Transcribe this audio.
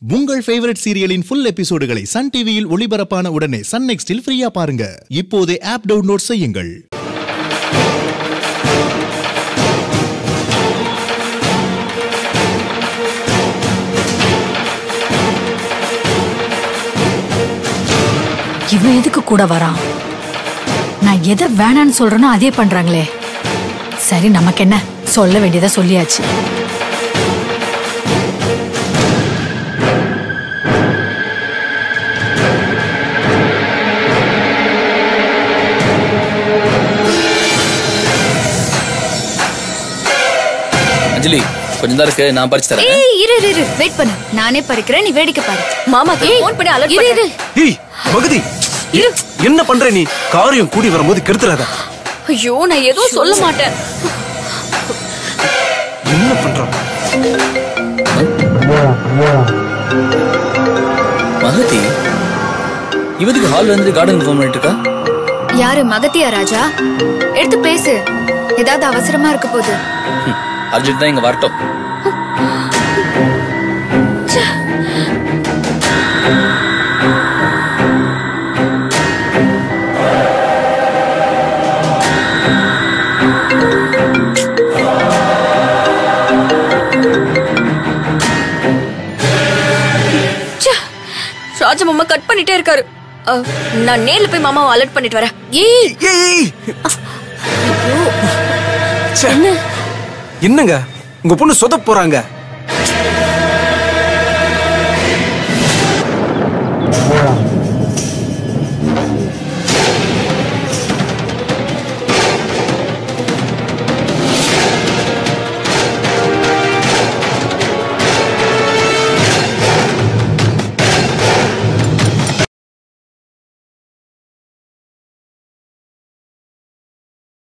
உங்கள் ஃபேவரட் சீரியலின் ஃபுல் எபிசோடுகளை சன் டிவியில் ஒளிபரப்பான உடனே சன் நெக்ஸ்டில் ஃப்ரீயா பாருங்க இப்போதே ஆப் டவுன்லோட் செய்யுங்கள் இவன் எதுக்கு கூட வரான் நான் எதை வேணான்னு சொல்றேனோ அதே பண்றாங்களே சரி நமக்கு என்ன சொல்ல வேண்டியதா சொல்லியாச்சு அஞ்சலி கொஞ்சம் தான் இருக்கு நான் பறிச்சு தரேன் ஏய் இரு இரு இரு வெயிட் பண்ணு நானே பறிக்கிறேன் நீ வேடிக்கை பாரு மாமா ஃபோன் பண்ணி அலர்ட் இரு இரு ஏய் மகதி இரு என்ன பண்ற நீ காரியம் கூடி வரும்போது கெடுத்துறாத ஐயோ நான் எதுவும் சொல்ல மாட்டேன் என்ன பண்ற மகதி இவதுக்கு ஹால் வந்து கார்டன் ஃபோன் பண்ணிட்டு இருக்கா யாரு மகத்தியா ராஜா எடுத்து பேசு ஏதாவது அவசரமா இருக்க போகுது ஹம், அர்ஜுன் தான் இங்க வரட்டும் ராஜா மாமா கட் பண்ணிட்டே இருக்காரு அஹ், நான் நேர்ல போய் மாமாவை அலர்ட் பண்ணிட்டு வரேன் ஏய் ஏய் ச்சே. என்னங்க உங்க பொண்ணு சொத போறாங்க